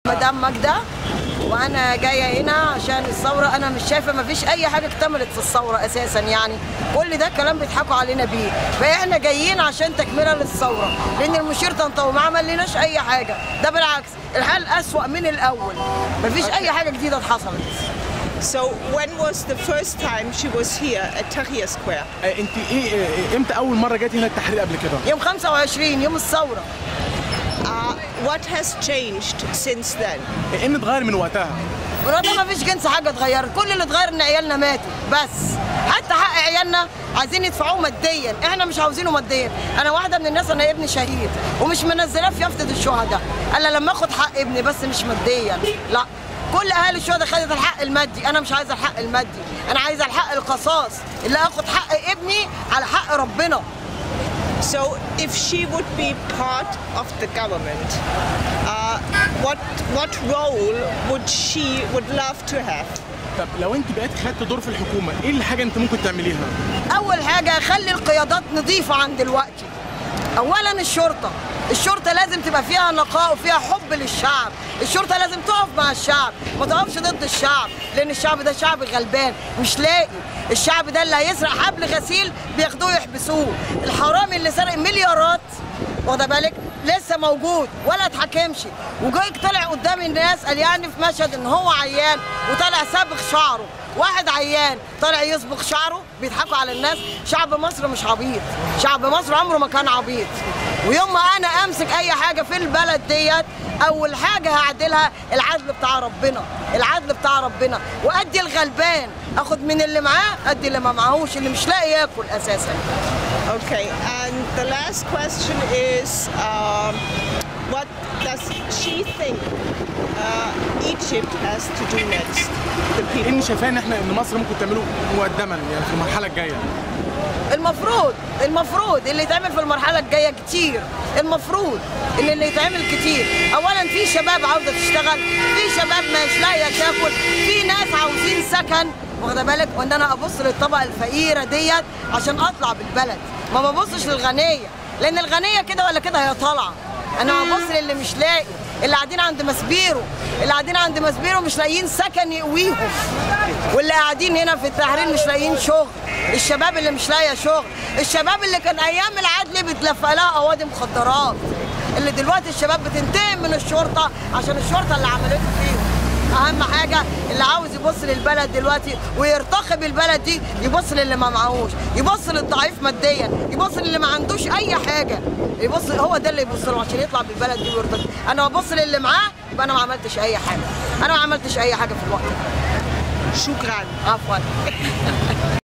مدام ماجدة وانا جايه هنا عشان الثوره انا مش شايفه ما فيش اي حاجه اكتملت في الثوره اساسا يعني كل ده كلام بيضحكوا علينا بيه فاحنا جايين عشان تكمله للثوره لان المشير طنطاوي ما عمل لناش اي حاجه ده بالعكس الحال اسوأ من الاول ما فيش اي حاجه جديده حصلت So when was the first time she was here at Tahrir Square? آه، انت ايه آه، امتى اول مره جاتي هنا التحرير قبل كده يوم 25 يوم الثوره Uh, what has changed since then? ايه اللي اتغير من وقتها ولكن ما فيش جنس حاجه اتغيرت كل اللي اتغير ان عيالنا ماتوا بس حتى حق عيالنا عايزين يدفعوه ماديا احنا مش عاوزينه ماديا انا واحده من الناس انا ابني شهيد ومش منزلاه في يافطه الشهداء الا لما اخد حق ابني بس مش ماديا لا كل اهالي الشهداء خدت الحق المادي انا مش عايزه الحق المادي انا عايزه الحق القصاص اللي اخد حق ابني على حق ربنا So if she would be part of the government, uh, what what role would she would love to have? طب لو انت بقيت خدت دور في الحكومه ايه الحاجه انت ممكن تعمليها اول حاجه خلي القيادات نظيفه عن دلوقتي اولا الشرطه الشرطه لازم تبقى فيها نقاء وفيها حب للشعب الشرطه لازم تقف مع الشعب ما تقفش ضد الشعب لان الشعب ده شعب غلبان مش لاقي الشعب ده اللي هيسرق حبل غسيل بياخدوه يحبسوه الحرامي اللي سرق مليارات واخده بالك لسه موجود ولا اتحكمش وجاي طلع قدام الناس قال يعني في مشهد ان هو عيان وطلع صابغ شعره واحد عيان طالع يصبغ شعره بيضحكوا على الناس شعب مصر مش عبيط شعب مصر عمره ما كان عبيط ويوم ما انا امسك اي حاجه في البلد ديت اول حاجه هعدلها العدل بتاع ربنا العدل بتاع ربنا وادي الغلبان اخد من اللي معاه ادي اللي ما معاهوش اللي مش لاقي ياكل اساسا Okay, and the last question is, um, what does she think uh, Egypt has to do next? The ايه people. اللي شايفاه ان احنا ان مصر ممكن تعمله مقدما يعني في المرحله الجايه المفروض المفروض اللي يتعمل في المرحله الجايه كتير المفروض اللي, اللي يتعمل كتير اولا في شباب عاوزه تشتغل في شباب مش لاقيه تاكل في ناس عاوزين سكن واخده بالك وان انا ابص للطبقه الفقيره ديت عشان اطلع بالبلد ما ببصش للغنيه لان الغنيه كده ولا كده هي طالعه انا ببص للي مش لاقي اللي قاعدين عند مسبيرو اللي قاعدين عند مسبيرو مش لاقيين سكن يقويهم واللي قاعدين هنا في التحرير مش لاقيين شغل الشباب اللي مش لاقيه شغل الشباب اللي كان ايام العدل بيتلفى لها قواضي مخدرات اللي دلوقتي الشباب بتنتقم من الشرطه عشان الشرطه اللي عملته فيهم اهم حاجه اللي عاوز يبص للبلد دلوقتي ويرتقي بالبلد دي يبص للي ما معهوش يبص للضعيف ماديا يبص للي ما عندوش اي حاجه يبص هو ده اللي يبص له عشان يطلع بالبلد دي ويرتقي انا ببص للي معاه يبقى انا ما عملتش اي حاجه انا ما عملتش اي حاجه في الوقت ده Shukran. عفوا